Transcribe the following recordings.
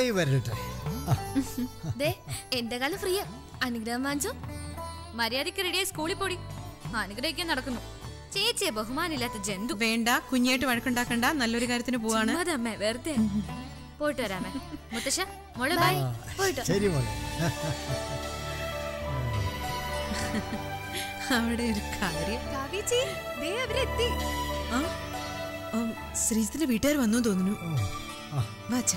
വരട്ടെ ആ, ദേ എന്റെ കാലം ഫ്രീയാ അനുഗ്രഹം വാങ്ങിച്ചോ മര്യാദയ്ക്ക് റെഡിയായി സ്കൂളിൽ പോടി അനുഗ്രഹിക്കാൻ നടക്കുന്നു ചേച്ചിയെ ബഹുമാനില്ലാത്ത ജന്തു വേണ്ട കുഞ്ഞായിട്ട് വഴക്കുണ്ടാക്കണ്ട നല്ലൊരു കാര്യത്തിന് പോവാണ് അമ്മേ വെറുതെ പോയിട്ട് വരാമേ മുത്തശ്ശ മോളെ ബൈ പോയിട്ട് വാ. ശരി മോളെ അവിടെ ഒരു കാര്യം കാവ്യച്ചി, ദേ അവരെത്തി ആ ഉം, ശ്രീജിത്തിന്റെ വീട്ടുകാർ വന്നു തോന്നുന്നു ഓ, ആ, വാച്ച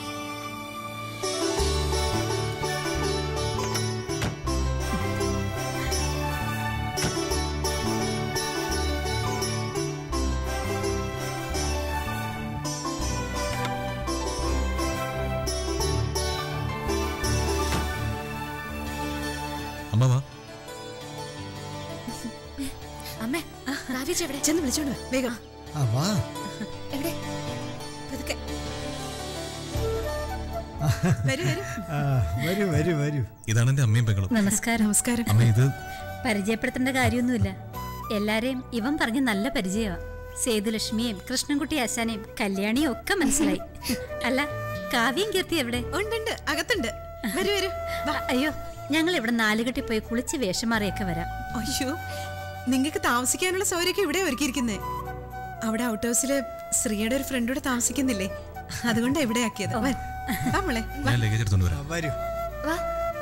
അമ്മ വാ അമ്മേ കാവ്യച്ചി എവിടെ ചെന്ന് വിളിച്ചോണ്ട് വാ, വേഗം ആ വാ എവിടെ പതുക്കെ വരൂ വരൂ ആ, വരൂ വരൂ വരൂ ഇതാണ് എന്റെ അമ്മയും പെങ്ങളും നമസ്കാരം നമസ്കാരം അമ്മ ഇത് പരിചയപ്പെടുത്തേണ്ട കാര്യമൊന്നുമില്ല എല്ലാരെയും ഇവൻ പറഞ്ഞ് നല്ല പരിചയമാ സേതുലക്ഷ്മിയെയും കൃഷ്ണൻകുട്ടി ആശാനെയും കല്യാണിയും ഒക്കെ മനസ്സിലായി അല്ല കാവ്യം കീർത്തി എവിടെ ഉണ്ടുണ്ട് അകത്തുണ്ട് വരൂ വരൂ വാ. അയ്യോ ഞങ്ങൾ ഇവിടെ നാലുകെട്ടി പോയി കുളിച്ച് വേഷം മാറിയൊക്കെ വരാം അയ്യോ നിങ്ങൾക്ക് താമസിക്കാനുള്ള സൗകര്യമൊക്കെ ഇവിടെ ഒരുക്കിയിരിക്കുന്നേ അവിടെ ഔട്ട് ഹൗസില് ശ്രീയുടെ ഒരു ഫ്രണ്ടോട് താമസിക്കുന്നില്ലേ അതുകൊണ്ടാ ഇവിടെ ആക്കിയത് വാ, വാ മോളെ വാ. ഞാൻ ലഗേജ് എടുത്തോണ്ട് ആ, വരാം വരൂ വാ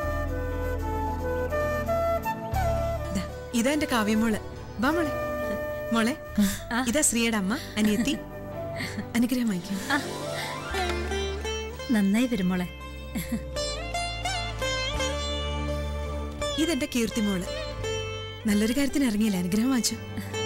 ദാ, ഇതാ എന്റെ കാവ്യമോള് വാ മോളെ മോളെ ഇതാ ശ്രീയുടെ അമ്മ അനിയത്തി അനുഗ്രഹം വാങ്ങിക്കും നന്നായി വരുമോളെ ഇതെന്റെ കീർത്തിമോള് നല്ലൊരു കാര്യത്തിന് ഇറങ്ങിയില്ല അനുഗ്രഹം വാങ്ങിച്ചു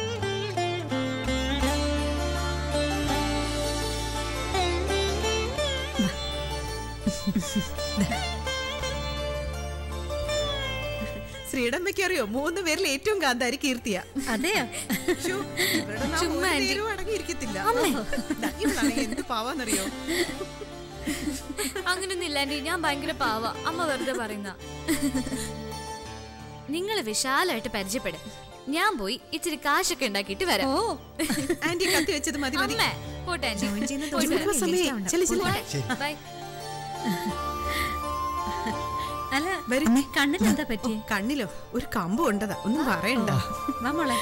ശ്രീയുടെ അമ്മയ്ക്ക് അറിയോ മൂന്ന് പേരിൽ ഏറ്റവും കാന്താരി കീർത്തിയാ അതെയോ ശ്ശോ, ഇവരുടെ നാം ചുമ്മാ ഒരു ആന്റി. നേരവും അടങ്ങിയിരിക്കത്തില്ല ദാ, ഇവളാണെങ്കിൽ എന്ത് പാവാന്നറിയോ അങ്ങനൊന്നുമില്ല ആന്റി ഞാൻ ഭയങ്കര പാവ അമ്മ വെറുതെ പറയുന്ന നിങ്ങൾ വിശാലായിട്ട് പരിചയപ്പെടും ഞാൻ പോയി ഇച്ചിരി കാശൊക്കെ ഉണ്ടാക്കിയിട്ട് വരാം ഓ ആന്റി കത്തി വെച്ചത് മതി മതി അമ്മേ പോട്ടെ ആന്റി ജോയിൻ ചെയ്യുന്ന പോയിട്ട് ദിവസം വരാം. സമയം ചെല്ലു ചെല്ലു പോട്ടെ. ബൈ അല്ല വരൂ. കണ്ണിനെന്താ പറ്റിയേ കണ്ണിലോ ഒരു കമ്പ് കൊണ്ടതാ ഒന്നും പറയണ്ട വാ മോളെ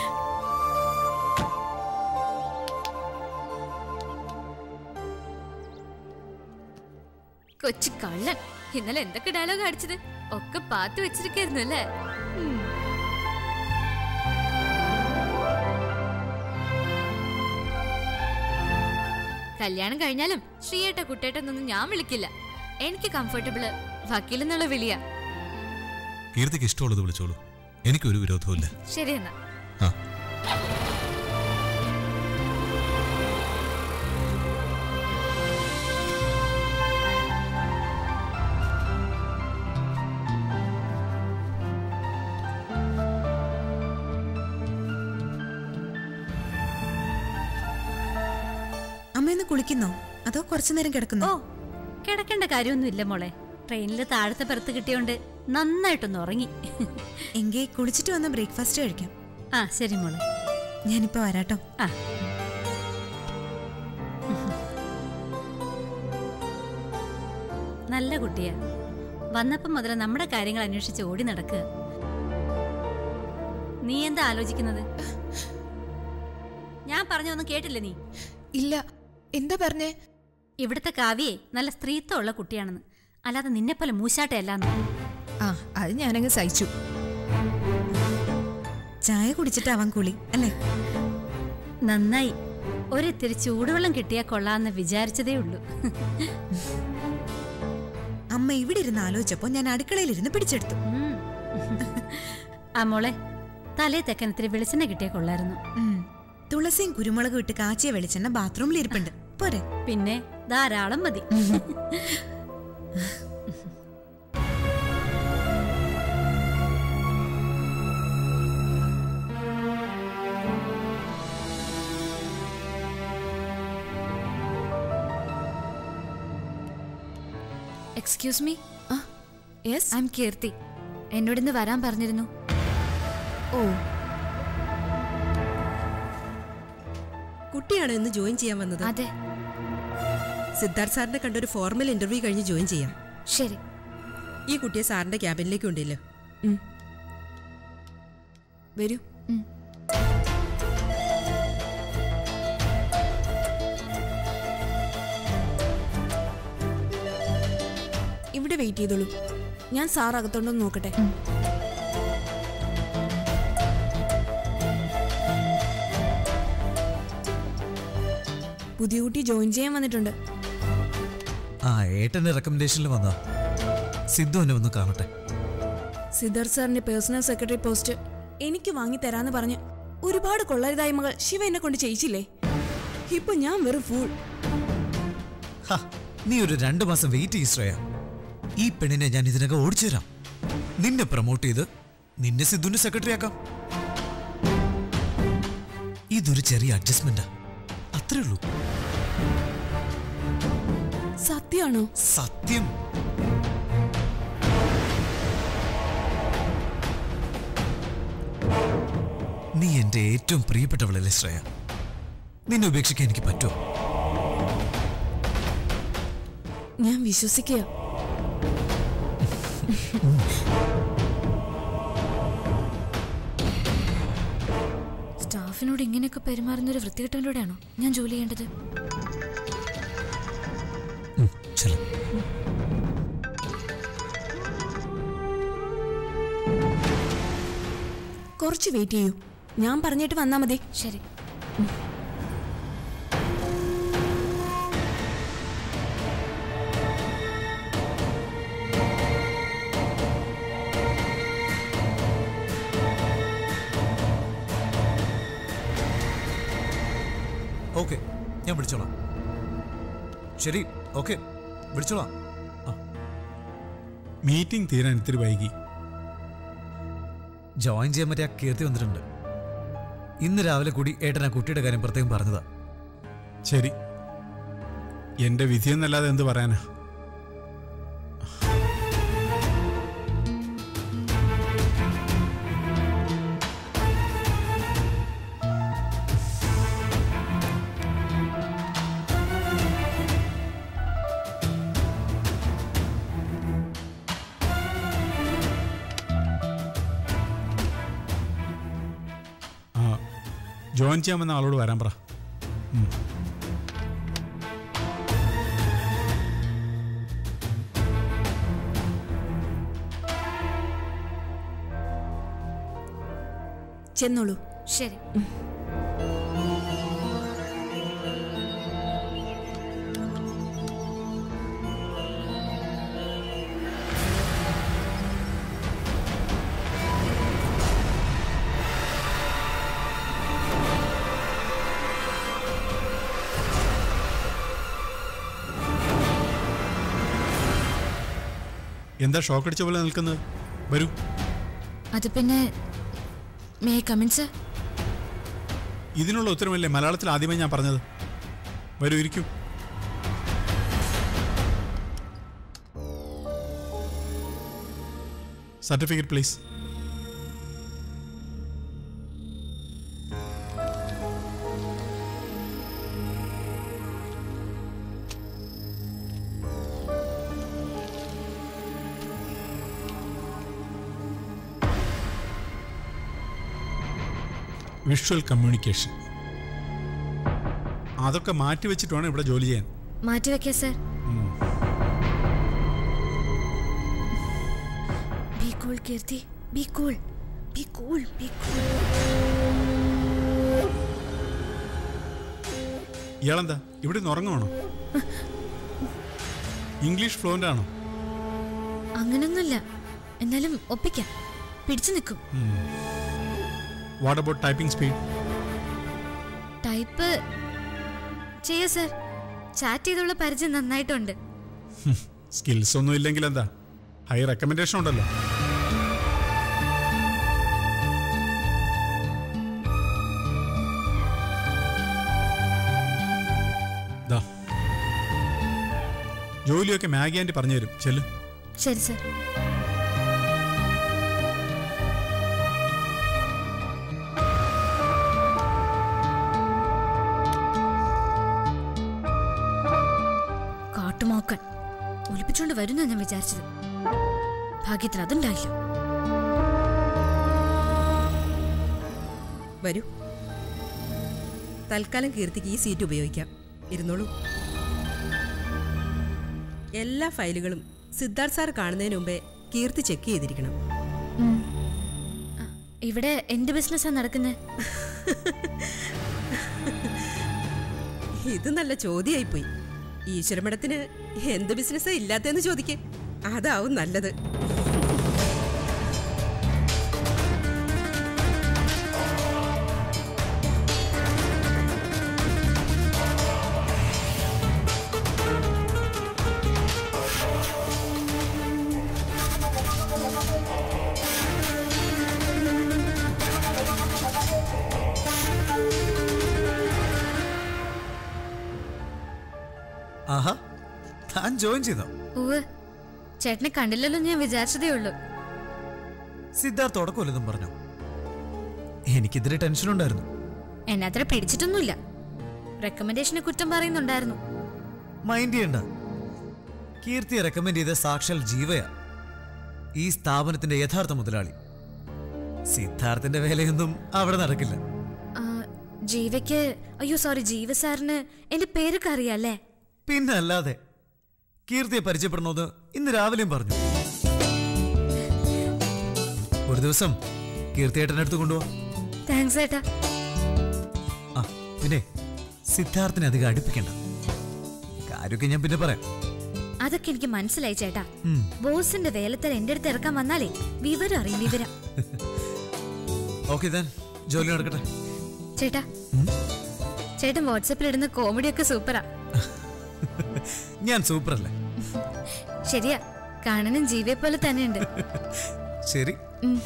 കൊച്ചു കള്ളൻ ഇന്നലെ എന്തൊക്കെ ഡയലോഗ് അടിച്ചത് ഒക്കെ പാത്ത് വെച്ചിരിക്കായിരുന്നു അല്ലേ ഉം. കല്യാണം കഴിഞ്ഞാലും ശ്രീയേട്ട കുട്ടേട്ടെന്നൊന്നും ഞാൻ വിളിക്കില്ല എനിക്ക് കംഫർട്ടബിള് വക്കീൽ എന്നുള്ള വിളിയാ കീർത്തിക്ക് ഇഷ്ടമുള്ളത് വിളിച്ചോളൂ എനിക്കൊരു വിരോധവും ഇല്ല ശരി എന്നാ ആ അമ്മ ഇന്ന് കുളിക്കുന്നോ അതോ കുറച്ചു നേരം കിടക്കുന്നോ ഓ കിടക്കേണ്ട കാര്യമൊന്നുമില്ല മോളെ ട്രെയിനിൽ താഴത്തെ പെർത്ത് കിട്ടിയോണ്ട് നന്നായിട്ടൊന്ന് ഉറങ്ങി എങ്കിൽ കുളിച്ചിട്ട് വന്ന ബ്രേക്ക്ഫാസ്റ്റ് കഴിക്കാം ആ ശരി മോളെ ഞാനിപ്പോ വരാട്ടോ ആ നല്ല കുട്ടിയാ വന്നപ്പം മുതൽ നമ്മുടെ കാര്യങ്ങൾ അന്വേഷിച്ച് ഓടി നടക്കുക നീ എന്താ ആലോചിക്കുന്നത് ഞാൻ പറഞ്ഞൊന്നും കേട്ടില്ല നീ ഇല്ല എന്താ പറഞ്ഞേ ഇവിടുത്തെ കാവ്യേ നല്ല സ്ത്രീത്വമുള്ള കുട്ടിയാണെന്ന് അല്ലാതെ നിന്നെപ്പോലെ മൂശാട്ടയല്ലാന്ന് ആ അത് ഞാനങ്ങ് സഹിച്ചു ചായ കുടിച്ചിട്ടാവാൻ കുളി അല്ലേ നന്നായി ഒരിത്തിരി ചൂടുവെള്ളം കിട്ടിയാൽ കൊള്ളാന്ന് വിചാരിച്ചതേ ഉള്ളൂ അമ്മ ഇവിടെ ഇരുന്ന് ആലോചിച്ചപ്പോ ഞാൻ അടുക്കളയിലിരുന്ന് പിടിച്ചെടുത്തു ഉം. ആ മോളെ തലേ തെക്കൻ ഇത്തിരി വെളിച്ചെണ്ണ കിട്ടിയാൽ കൊള്ളായിരുന്നു ഉം. തുളസിയും കുരുമുളകും ഇട്ട് കാച്ചിയ വെളിച്ചെണ്ണ ബാത്റൂമിൽ ഇരിപ്പുണ്ട് പോരെ പിന്നെ ധാരാളം മതി excuse me yes I am Keerthi എന്നോടിന്ന് വരാൻ പറഞ്ഞിരുന്നു ഓ കുട്ടിയാണ് ഇന്ന് ജോയിൻ ചെയ്യാൻ വന്നത് അതെ സിദ്ധാർത്ഥ് സാറിനെ കണ്ട ഒരു ഫോർമൽ ഇന്റർവ്യൂ കഴിഞ്ഞ് ജോയിൻ ചെയ്യാം ശരി ഈ കുട്ടിയെ സാറിന്റെ ക്യാബിനിലേക്ക് ഉണ്ടല്ലോ വരൂ ഇവിടെ വെയിറ്റ് ചെയ്തോളൂ ഞാൻ സാർ അകത്തോണ്ടൊന്ന് നോക്കട്ടെ പുതിയ കുട്ടി ജോയിൻ ചെയ്യാൻ വന്നിട്ടുണ്ട് ആ ഏട്ടന്റെ റെക്കമെൻഡേഷനിൽ വന്നതാ സിദ്ധു എന്നെ ഒന്ന് കാണട്ടെ സിദ്ധാർത്ഥ് സാറിന്റെ പേഴ്സണൽ സെക്രട്ടറി പോസ്റ്റ് എനിക്ക് വാങ്ങി തരാന്ന് പറഞ്ഞ് ഒരുപാട് കൊള്ളരുതായ്മകൾ ശിവ എന്നെ കൊണ്ട് ചെയ്യിച്ചില്ലേ ഇപ്പൊ ഞാൻ വെറും ഫൂൾ ഹ, നീ ഒരു രണ്ടു മാസം വെയിറ്റ് ചെയ്യ ശ്രേയ ഈ പെണ്ണിനെ ഞാൻ ഇതിനകം ഓടിച്ചു തരാം നിന്നെ പ്രൊമോട്ട് ചെയ്ത് നിന്നെ സിദ്ധുവിന്റെ സെക്രട്ടറി ആക്കാം ഇതൊരു ചെറിയ അഡ്ജസ്റ്റ്മെന്റാ അത്രേ ഉള്ളൂ സത്യാണോ സത്യം നീ എന്റെ ഏറ്റവും പ്രിയപ്പെട്ടവളല്ലേ ശ്രേയ നിന്നെ ഉപേക്ഷിക്കാൻ എനിക്ക് പറ്റുമോ ഞാൻ വിശ്വസിക്കുക സ്റ്റാഫിനോട് ഇങ്ങനെയൊക്കെ പെരുമാറുന്ന ഒരു വൃത്തികെട്ടവനോടാണോ ഞാൻ ജോലി ചെയ്യേണ്ടത് ഉം, ചെല്ല്. കുറച്ച് വെയിറ്റ് ചെയ്യൂ ഞാൻ പറഞ്ഞിട്ട് വന്നാ മതി ശരി ഓക്കെ ഞാൻ വിളിച്ചോളാം ശരി ഓക്കെ വിളിച്ചോളാം മീറ്റിംഗ് തീരാൻ ഇത്തിരി വൈകി ജോയിൻ ചെയ്യാൻ പറ്റിയ കീർത്തി വന്നിട്ടുണ്ട് ഇന്ന് രാവിലെ കൂടി ഏട്ടൻ ആ കുട്ടിയുടെ കാര്യം പ്രത്യേകം പറഞ്ഞതാ ശരി എന്റെ വിധിയെന്നല്ലാതെ എന്ത് പറയാനാ ആ ജോയിൻ ചെയ്യാൻ വന്ന ആളോട് വരാൻ പറ ഉം. ചെന്നോളൂ ശരി എന്താ ഷോക്ക് അടിച്ച പോലെ നിൽക്കുന്നത് വരൂ അത് പിന്നെ മേ കമിൻ സർ ഇതിനുള്ള ഉത്തരമല്ലേ മലയാളത്തിൽ ആദ്യമേ ഞാൻ പറഞ്ഞത് വരൂ ഇരിക്കൂ സർട്ടിഫിക്കറ്റ് പ്ലീസ് വിഷ്വൽ കമ്മ്യൂണിക്കേഷൻ അതൊക്കെ മാറ്റി വെച്ചിട്ട് വേണം ഇവിടെ ജോലി ചെയ്യാൻ മാറ്റി വെക്കാം sir be cool Keerthi be cool be cool be cool ഇയാളെന്താ ഇവിടെ നിന്ന് ഉറങ്ങുവാണോ ഇംഗ്ലീഷ് ഫ്ലുവൻ്റ് ആണോ അങ്ങനൊന്നുമില്ല എന്നാലും ഒപ്പിക്കാം പിടിച്ചു നിൽക്കും what about typing speed type ചെയ്യാ സർ ചാറ്റ് ചെയ്തുള്ള പരിചയം നന്നായിട്ടുണ്ട് സ്കിൽസ് ഒന്നും ഇല്ലെങ്കിൽ എന്താ ഹൈ റെക്കമെൻഡേഷൻ ഉണ്ടല്ലോ ദാ. ജോലിയൊക്കെ മാഗി ആൻറ്റി പറഞ്ഞു തരും ചെല്ലു ശരി സർ ഒപ്പിച്ചുകൊണ്ട് വരുന്ന ഞാൻ വിചാരിച്ചത് ഭാഗ്യത്തിന് അതുണ്ടായില്ല വരൂ തൽക്കാലം കീർത്തിക്ക് ഈ സീറ്റ് ഉപയോഗിക്കാം ഇരുന്നോളൂ എല്ലാ ഫയലുകളും സിദ്ധാർത്ഥ് സാർ കാണുന്നതിന് മുമ്പേ കീർത്തി ചെക്ക് ചെയ്തിരിക്കണം ഇവിടെ എന്ത് ബിസിനസ്സാ നടക്കുന്നത് ഇത് നല്ല ചോദ്യമായിപ്പോയി ഈശ്വരമഠത്തിന് എന്ത് ബിസിനസ്സാ ഇല്ലാത്തതെന്ന് ചോദിക്കേ അതാവും നല്ലത് ആഹാ താൻ ജോയിൻ ചെയ്തോ ഉവ് ചേട്ടനെ കണ്ടില്ലല്ലോ എന്ന് ഞാൻ വിചാരിച്ചതേ ഉള്ളൂ സിദ്ധാർത്ഥ് തുടക്കമല്ലെന്നും പറഞ്ഞു എനിക്കിതിരെ ടെൻഷൻ ഉണ്ടായിരുന്നു എന്നെ അത്ര പിടിച്ചിട്ടൊന്നുമില്ല റെക്കമെൻഡേഷനെ കുറ്റം പറയുന്നുണ്ടായിരുന്നു മൈൻഡ് ചെയ്യണ്ട കീർത്തിയെ റെക്കമെൻഡ് ചെയ്ത സാക്ഷാൽ ജീവയാ ഈ സ്ഥാപനത്തിന്റെ യഥാർത്ഥ മുതലാളി സിദ്ധാർത്ഥിന്റെ വേലയൊന്നും അവിടെ നടക്കില്ല ആ, ജീവയ്ക്ക് അയ്യോ സോറി ജീവ സാറിന് എന്റെ പേരൊക്കെ അറിയാല്ലേ പിന്നെ അല്ലാതെ കീർത്തിയെ പരിചയപ്പെടണമെന്ന് ഇന്ന് രാവിലെയും പറഞ്ഞു ഒരു ദിവസം കീർത്തിയേട്ടൻ്റെ അടുത്ത് കൊണ്ടുപോവാ താങ്ക്സ് ഏട്ടാ ആ പിന്നെ സിദ്ധാർത്ഥിനെ അധികം അടുപ്പിക്കണ്ട കാര്യമൊക്കെ ഞാൻ പിന്നെ പറയാം അതൊക്കെ എനിക്ക് മനസ്സിലായി ചേട്ടാ ഉം. ബോസിന്റെ വേലത്തൽ എന്റെ അടുത്ത് ഇറക്കാൻ വന്നാലേ വിവരം അറിയും വിവരം ഓക്കെ താൻ ജോലി നടക്കട്ടെ ചേട്ടാ ചേട്ടൻ വാട്സപ്പിൽ ഇടുന്ന കോമഡി ഒക്കെ സൂപ്പറാ ഞാൻ സൂപ്പറല്ലേ ശരിയാ കാണാനും ജീവയെ പോലെ തന്നെയുണ്ട് ശരി ഉം.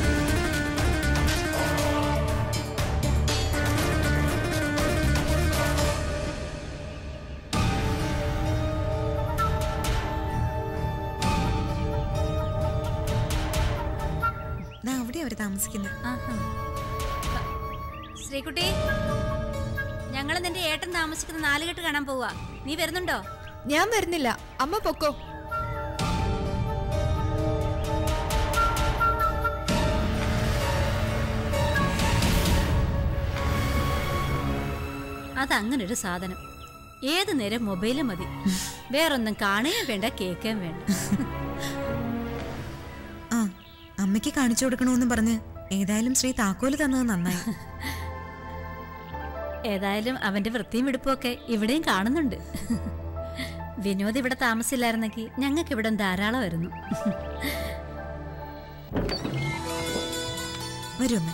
അവിടെ അവർ താമസിക്കുന്നത് ശ്രീകുട്ടി ഞങ്ങൾ നിന്റെ ഏട്ടൻ താമസിക്കുന്ന നാലുകെട്ട് കാണാൻ പോവാ നീ വരുന്നുണ്ടോ ഞാൻ വരുന്നില്ല അമ്മ പൊക്കോ അതങ്ങനൊരു സാധനം ഏത് നേരം മൊബൈലും മതി വേറൊന്നും കാണുകയും വേണ്ട കേൾക്കുകയും വേണ്ട ആ അമ്മയ്ക്ക് കാണിച്ചു കൊടുക്കണമെന്ന് പറഞ്ഞ് ഏതായാലും ശ്രീ താക്കോല് തന്നത് നന്നായി ഏതായാലും അവന്റെ വൃത്തിയും വെടുപ്പും ഇവിടെയും കാണുന്നുണ്ട് വിനോദ് ഇവിടെ താമസിച്ചില്ലായിരുന്നെങ്കിൽ ഞങ്ങൾക്ക് ഇവിടെ ധാരാളമായിരുന്നു വരൂ അമ്മ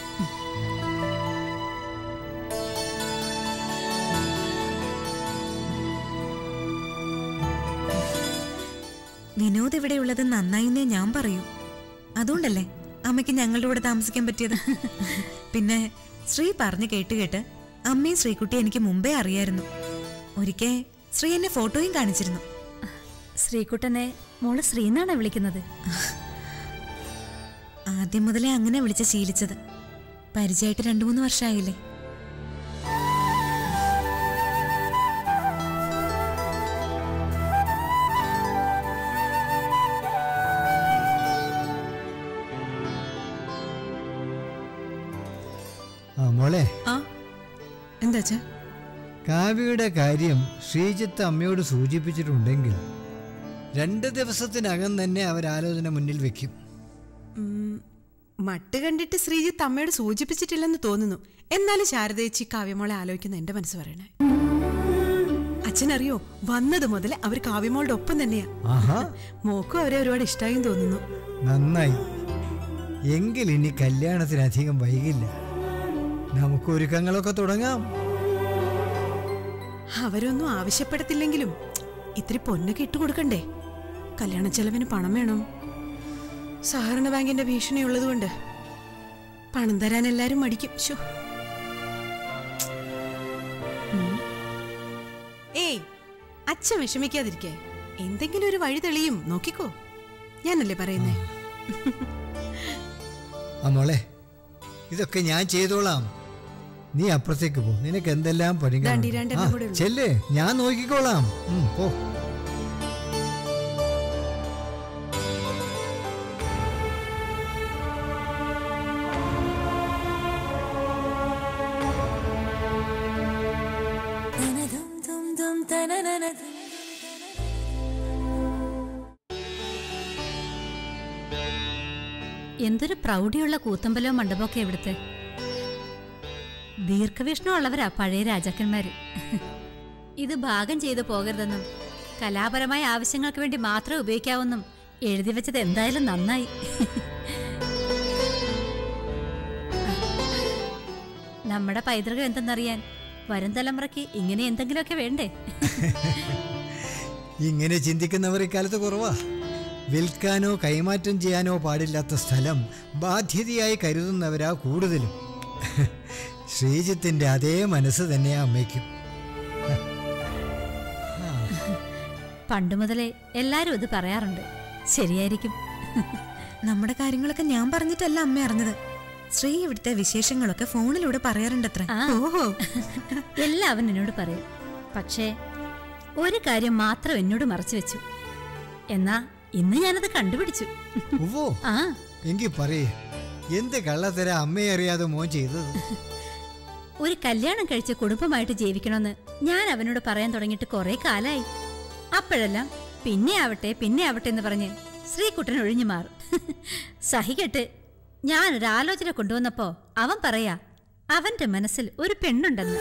വിനോദ് ഇവിടെയുള്ളത് നന്നായിന്നേ ഞാൻ പറയൂ അതുകൊണ്ടല്ലേ അമ്മയ്ക്ക് ഞങ്ങളുടെ കൂടെ താമസിക്കാൻ പറ്റിയത് പിന്നെ ശ്രീ പറഞ്ഞു കേട്ട് കേട്ട് അമ്മയും ശ്രീകുട്ടി എനിക്ക് മുമ്പേ അറിയായിരുന്നു ഒരിക്കൽ ശ്രീ എന്നെ ഫോട്ടോയും കാണിച്ചിരുന്നു ശ്രീകുട്ടനെ മോള് ശ്രീന്നാണ് വിളിക്കുന്നത് ആദ്യം മുതലേ അങ്ങനെ വിളിച്ച് ശീലിച്ചത് പരിചയമായിട്ട് രണ്ടു മൂന്ന് വർഷമായില്ലേ ആ മോളെ ആ എന്താ കാവ്യയുടെ കാര്യം ശ്രീജിത്ത് അമ്മയോട് സൂചിപ്പിച്ചിട്ടുണ്ടെങ്കിൽ രണ്ട് ദിവസത്തിനകം തന്നെ അവരാലോചന മുന്നിൽ വെക്കും ഉം, മട്ട് കണ്ടിട്ട് ശ്രീജിത്ത് അമ്മയോട് സൂചിപ്പിച്ചിട്ടില്ലെന്ന് തോന്നുന്നു എന്നാലും ശാരദയേച്ചി കാവ്യമോളെ ആലോചിക്കുന്ന എന്റെ മനസ്സ് പറയണേ അച്ഛനറിയോ വന്നത് മുതൽ അവർ കാവ്യമോളുടെ ഒപ്പം തന്നെയാ ആഹാ മോക്കും അവരെ ഒരുപാട് ഇഷ്ടമായും തോന്നുന്നു നന്നായി എങ്കിൽ ഇനി കല്യാണത്തിന് അധികം വൈകില്ല നമുക്ക് ഒരുക്കങ്ങളൊക്കെ തുടങ്ങാം അവരൊന്നും ആവശ്യപ്പെടത്തില്ലെങ്കിലും ഇത്തിരി പൊന്നൊക്കെ ഇട്ട് കൊടുക്കണ്ടേ കല്യാണ ചെലവിന് പണം വേണം സഹകരണ ബാങ്കിന്റെ ഭീഷണി ഉള്ളതുകൊണ്ട് പണം തരാൻ എല്ലാരും മടിക്കും ശോ. ഉം. ഏയ് അച്ഛൻ വിഷമിക്കാതിരിക്കേ എന്തെങ്കിലും ഒരു വഴി തെളിയും നോക്കിക്കോ ഞാനല്ലേ പറയുന്നേ ആ മോളെ ഇതൊക്കെ ഞാൻ ചെയ്തോളാം നീ അപ്പുറത്തേക്ക് പോ നിനക്ക് എന്തെല്ലാം ദാണ്ടി രണ്ടെണ്ണം കൂടെ പണികൾ ഉള്ളൂ. ചെല്ലേ ഞാൻ നോക്കിക്കോളാം ഉം, പോ എന്തൊരു പ്രൗഢിയുള്ള കൂത്തമ്പലോ മണ്ഡപമൊക്കെ ഇവിടുത്തെ ദീർഘവീക്ഷണമുള്ളവരാ പഴയ രാജാക്കന്മാര് ഇത് ഭാഗം ചെയ്തു പോകരുതെന്നും കലാപരമായ ആവശ്യങ്ങൾക്ക് വേണ്ടി മാത്രമേ ഉപയോഗിക്കാവെന്നും എഴുതി വെച്ചത് എന്തായാലും നന്നായി നമ്മുടെ പൈതൃകം എന്തെന്നറിയാൻ വരും തലമുറയ്ക്ക് ഇങ്ങനെ എന്തെങ്കിലുമൊക്കെ വേണ്ടേ ഇങ്ങനെ ചിന്തിക്കുന്നവർ ഇക്കാലത്ത് കുറവാ വിൽക്കാനോ കൈമാറ്റം ചെയ്യാനോ പാടില്ലാത്ത സ്ഥലം ബാധ്യതയായി കരുതുന്നവരാ കൂടുതലും ശ്രീജിത്തിന്റെ അതേ മനസ്സ് തന്നെയാ അമ്മയ്ക്കും പണ്ട് മുതലേ എല്ലാരും ഇത് പറയാറുണ്ട് ശരിയായിരിക്കും നമ്മുടെ കാര്യങ്ങളൊക്കെ ഞാൻ പറഞ്ഞിട്ടല്ല അമ്മ അറിഞ്ഞത് ശ്രീ ഇവിടുത്തെ വിശേഷങ്ങളൊക്കെ ഫോണിലൂടെ പറയാറുണ്ടത്ര ആ. ഓഹോ എല്ലാം അവൻ എന്നോട് പറയും പക്ഷേ ഒരു കാര്യം മാത്രം എന്നോട് മറച്ചു വെച്ചു എന്നാ ഇന്ന് ഞാനത് കണ്ടുപിടിച്ചു ഉവ്വോ ആ എങ്കിൽ പറയേ എന്ത് കള്ളത്തര അമ്മയെ അറിയാതെ മോൻ ചെയ്തത് ഒരു കല്യാണം കഴിച്ച് കുടുംബമായിട്ട് ജീവിക്കണമെന്ന് ഞാൻ അവനോട് പറയാൻ തുടങ്ങിയിട്ട് കുറെ കാലായി അപ്പോഴെല്ലാം പിന്നെ ആവട്ടെ പിന്നെ ആവട്ടെ എന്ന് പറഞ്ഞ് ശ്രീകുട്ടൻ ഒഴിഞ്ഞു മാറും സഹികെട്ട് ഞാനൊരു ആലോചന കൊണ്ടുവന്നപ്പോ അവൻ പറയാ അവന്റെ മനസ്സിൽ ഒരു പെണ്ണുണ്ടെന്ന്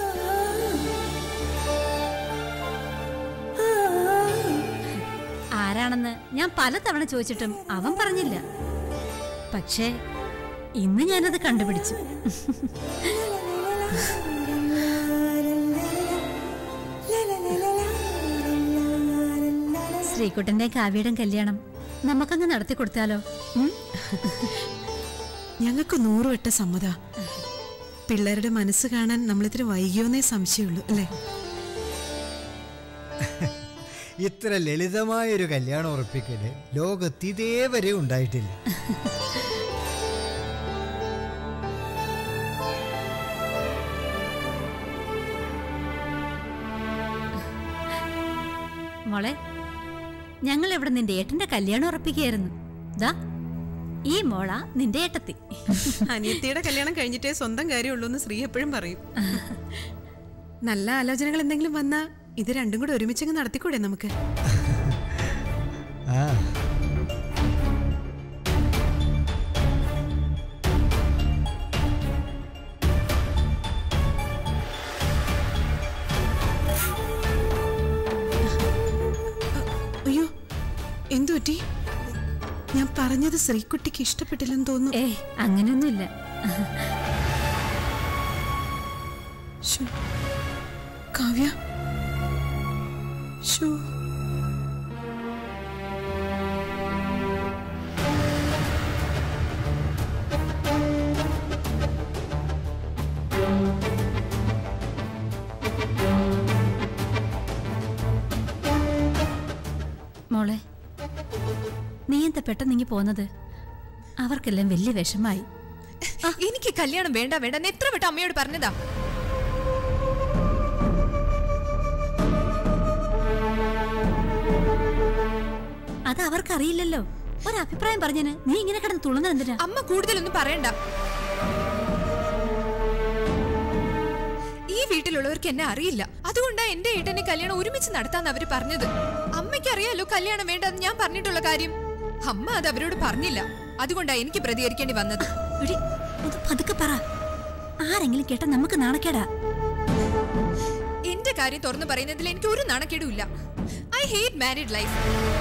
ആരാണെന്ന് ഞാൻ പലതവണ ചോദിച്ചിട്ടും അവൻ പറഞ്ഞില്ല പക്ഷേ ഇന്ന് ഞാനത് കണ്ടുപിടിച്ചു ശ്രീകുട്ടന്റെ കാവ്യയുടെ കല്യാണം നമുക്കങ്ങ് നടത്തി കൊടുത്താലോ ഉം? ഞങ്ങൾക്ക് നൂറുവട്ട സമ്മത പിള്ളേരുടെ മനസ്സ് കാണാൻ നമ്മളിത്തിരി വൈകിയോന്നേ സംശയമുള്ളൂ അല്ലേ ഇത്ര ലളിതമായൊരു കല്യാണം ഉറപ്പിക്കല് ലോകത്ത് ഇതേവരെ ഉണ്ടായിട്ടില്ല മോളെ ഞങ്ങൾ ഇവിടെ നിന്റെ ഏട്ടന്റെ കല്യാണം ഉറപ്പിക്കുകയായിരുന്നു ദാ ഈ മോള നിന്റെ ഏട്ടത്തി അനിയത്തിയുടെ കല്യാണം കഴിഞ്ഞിട്ടേ സ്വന്തം കാര്യമുള്ളൂ എന്ന് ശ്രീ എപ്പോഴും പറയും നല്ല ആലോചനകൾ എന്തെങ്കിലും വന്നാ ഇത് രണ്ടും കൂടെ ഒരുമിച്ചങ്ങ് നടത്തിക്കൂടെ നമുക്ക് ആ അയ്യോ എന്തു പറ്റി ഞാൻ പറഞ്ഞത് ശ്രീകുട്ടിക്ക് ഇഷ്ടപ്പെട്ടില്ലെന്ന് തോന്നുന്നു ഏ അങ്ങനെയൊന്നുമില്ല ശ്ശോ. കാവ്യ ശ്ശോ. മോളെ നീ എന്താ പെട്ടെന്ന് ഇങ്ങി പോന്നത് അവർക്കെല്ലാം വലിയ വിഷമായി എനിക്ക് കല്യാണം വേണ്ട വേണ്ട എന്ന് എത്ര വട്ടം അമ്മയോട് പറഞ്ഞതാ അത് അവർക്കറിയില്ലല്ലോ ഒരഭിപ്രായം പറഞ്ഞതിന് നീ ഇങ്ങനെ കിടന്ന് തുളുന്നത് എന്തിനാ അമ്മ കൂടുതലൊന്നും പറയണ്ട ഈ വീട്ടിലുള്ളവർക്ക് എന്നെ അറിയില്ല അതുകൊണ്ടാ എന്റെ ഏട്ടനെ കല്യാണം ഒരുമിച്ച് നടത്താന്ന് അവര് പറഞ്ഞത് അമ്മയ്ക്ക് അറിയാലോ കല്യാണം വേണ്ടെന്ന് ഞാൻ പറഞ്ഞിട്ടുള്ള കാര്യം അമ്മ അത് അവരോട് പറഞ്ഞില്ല അതുകൊണ്ടാ എനിക്ക് പ്രതികരിക്കേണ്ടി വന്നത് എടി, ഒന്ന് പതുക്കെ പറ ആരെങ്കിലും കേട്ടാ നമുക്ക് നാണക്കേടാ എന്റെ കാര്യം തുറന്നു പറയുന്നതിൽ എനിക്ക് ഒരു നാണക്കേടുമില്ല ഐ ഹേറ്റ് മാരീഡ് ലൈഫ്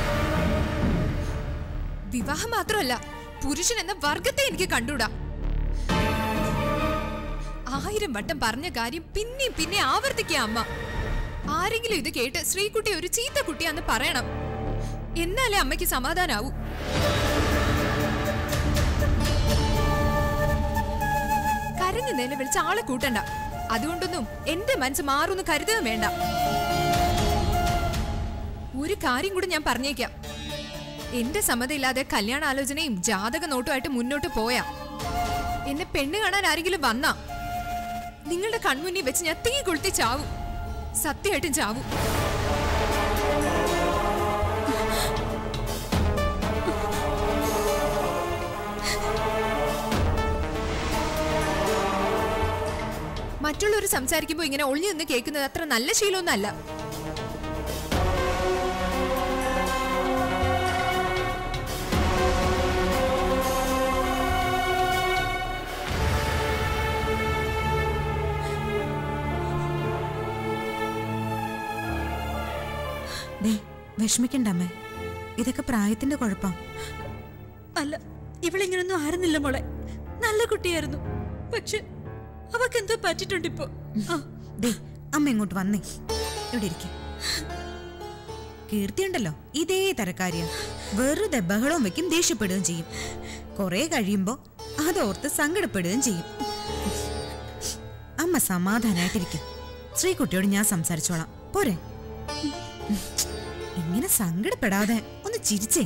വിവാഹം മാത്രമല്ല പുരുഷൻ എന്ന വർഗത്തെ എനിക്ക് കണ്ടൂടാ ആയിരം വട്ടം പറഞ്ഞ കാര്യം പിന്നെയും പിന്നെ ആവർത്തിക്കുക അമ്മ ആരെങ്കിലും ഇത് കേട്ട് ശ്രീകുട്ടി ഒരു ചീത്ത കുട്ടിയാന്ന് പറയണം എന്നാലേ അമ്മയ്ക്ക് സമാധാനാവൂ കരഞ്ഞു നിലവിളിച്ച് ആളെ കൂട്ടണ്ട അതുകൊണ്ടൊന്നും എന്റെ മനസ്സ് മാറുമെന്ന് കരുതുകയും വേണ്ട ഒരു കാര്യം കൂടി ഞാൻ പറഞ്ഞേക്കാം എന്റെ സമ്മതമില്ലാതെ കല്യാണാലോചനയും ജാതക നോട്ടുമായിട്ട് മുന്നോട്ട് പോയാ എന്നെ പെണ്ണ് കാണാൻ ആരെങ്കിലും വന്നാ നിങ്ങളുടെ കൺമുന്നിൽ വെച്ച് ഞാൻ തീ കൊളുത്തി ചാവും സത്യമായിട്ടും ചാവും മറ്റുള്ളവർ സംസാരിക്കുമ്പോൾ ഇങ്ങനെ ഒളിഞ്ഞു നിന്ന് കേൾക്കുന്നത് അത്ര നല്ല ശീലമൊന്നും അല്ല ദേ വിഷമിക്കണ്ട അമ്മേ ഇതൊക്കെ പ്രായത്തിന്റെ കുഴപ്പം അല്ല ഇവളിങ്ങനൊന്നും ആയിരുന്നില്ല മോളെ നല്ല കുട്ടിയായിരുന്നു പക്ഷെ അവക്കെന്തോ പറ്റിട്ടുണ്ട് ഇപ്പോ ആ, ദേ അമ്മ ഇങ്ങോട്ട് വന്നേ ഇവിടെ ഇരിക്കും കീർത്തിയുണ്ടല്ലോ ഇതേ തരക്കാരിയ വെറുതെ ബഹളവും വെക്കും ദേഷ്യപ്പെടുകയും ചെയ്യും കുറെ കഴിയുമ്പോ അതോർത്ത് സങ്കടപ്പെടുകയും ചെയ്യും അമ്മ സമാധാനായിട്ടിരിക്കും ശ്രീകുട്ടിയോട് ഞാൻ സംസാരിച്ചോളാം പോരെ ഇങ്ങനെ സങ്കടപ്പെടാതെ ഒന്ന് ചിരിച്ചേ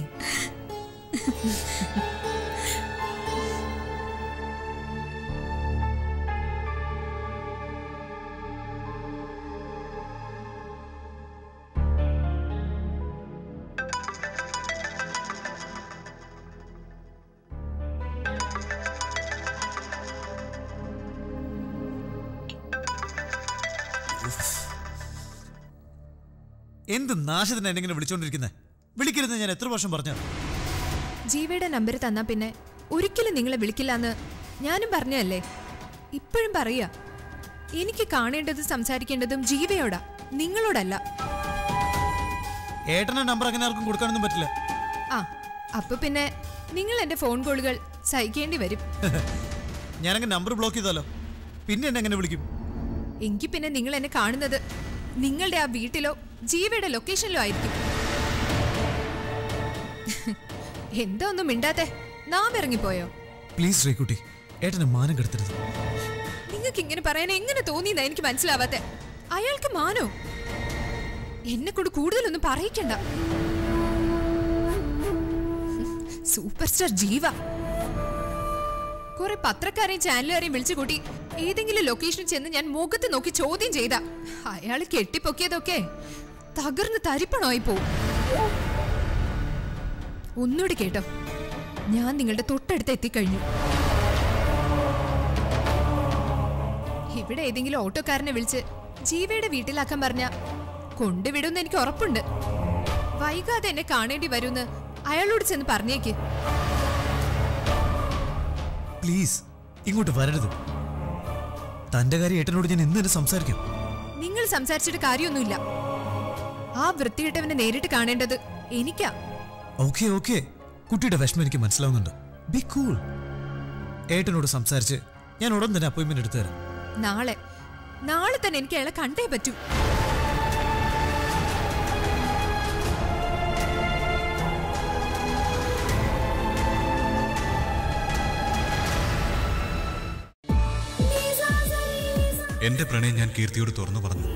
എന്ത് നാശത്തിന് എന്നെ ഇങ്ങനെ വിളിച്ചോണ്ടിരിക്കുന്നത് വിളിക്കരുത് ഞാൻ എത്ര വർഷം പറഞ്ഞു ജീവയുടെ നമ്പർ തന്നാ പിന്നെ ഒരിക്കലും നിങ്ങളെ വിളിക്കില്ല എന്ന് ഞാനും പറഞ്ഞല്ലേ ഇപ്പോഴും പറയാ എനിക്ക് കാണേണ്ടതും സംസാരിക്കേണ്ടതും ജീവയോടാ നിങ്ങളോടല്ല ഏട്ടന്റെ നമ്പർ അങ്ങനെ ആർക്കും കൊടുക്കാനൊന്നും പറ്റില്ല ആ അപ്പൊ പിന്നെ നിങ്ങൾ എന്റെ ഫോൺ കോളുകൾ സഹിക്കേണ്ടി വരും ഞാനങ്ങനെ നമ്പർ ബ്ലോക്ക് ചെയ്താലോ പിന്നെ എന്നെ എങ്ങനെ വിളിക്കും എങ്കിൽ പിന്നെ നിങ്ങൾ എന്നെ കാണുന്നത് നിങ്ങളുടെ ആ വീട്ടിലോ ജീവയുടെ ലൊക്കേഷനിലോ ആയിരിക്കും എന്താ ഒന്നും മിണ്ടാത്തെ നാം ഇറങ്ങിപ്പോയോ പ്ലീസ് ശ്രീകുട്ടി ഏട്ടന് മാനം കെടുത്തരുത് നിങ്ങൾക്ക് ഇങ്ങനെ പറയാൻ എങ്ങനെ തോന്നിയെന്നാ എനിക്ക് മനസ്സിലാവാത്തെ അയാൾക്ക് മാനോ എന്നെ കൊണ്ട് കൂടുതലൊന്നും പറയിക്കണ്ട സൂപ്പർ സ്റ്റാർ ജീവ കുറെ പത്രക്കാരെയും ചാനലുകാരെയും വിളിച്ചു കൂട്ടി ഏതെങ്കിലും ലൊക്കേഷനിൽ ചെന്ന് ഞാൻ മുഖത്ത് നോക്കി ചോദ്യം ചെയ്ത അയാൾ കെട്ടിപ്പൊക്കിയതൊക്കെ തകർന്ന് തരിപ്പണമായി പോവും ഒന്നുകൂടി കേട്ടോ ഞാൻ നിങ്ങളുടെ തൊട്ടടുത്ത് എത്തിക്കഴിഞ്ഞു ഇവിടെ ഏതെങ്കിലും ഓട്ടോക്കാരനെ വിളിച്ച് ജീവയുടെ വീട്ടിലാക്കാൻ പറഞ്ഞ കൊണ്ടുവിടുമെന്ന് എനിക്ക് ഉറപ്പുണ്ട് വൈകാതെ എന്നെ കാണേണ്ടി വരുമെന്ന് അയാളോട് ചെന്ന് പറഞ്ഞേക്ക് പ്ലീസ് ഇങ്ങോട്ട് വരരുത് തന്റെ കാര്യം ഏട്ടനോട് ഞാൻ ഇന്ന് തന്നെ സംസാരിക്കാം നിങ്ങൾ സംസാരിച്ചിട്ട് കാര്യമൊന്നുമില്ല ആ വൃത്തികെട്ടവനെ നേരിട്ട് കാണേണ്ടത് എനിക്കാ ഓക്കെ ഓക്കെ കുട്ടിയുടെ വിഷമം എനിക്ക് മനസ്സിലാവുന്നുണ്ട് ബി കൂൾ ഏട്ടനോട് സംസാരിച്ച് ഞാൻ ഉടൻ തന്നെ അപ്പോയിന്റ്മെന്റ് എടുത്തു തരാം നാളെ നാളെ തന്നെ എനിക്ക് അയാളെ കണ്ടേ പറ്റൂ എന്റെ പ്രണയം ഞാൻ കീർത്തിയോട് തുറന്നു പറഞ്ഞു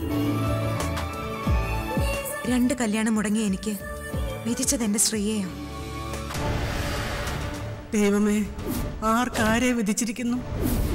രണ്ട് കല്യാണം മുടങ്ങി എനിക്ക് വിധിച്ചത് എന്റെ ശ്രീയെയാ ദൈവമേ ആർക്കാരെ വിധിച്ചിരിക്കുന്നു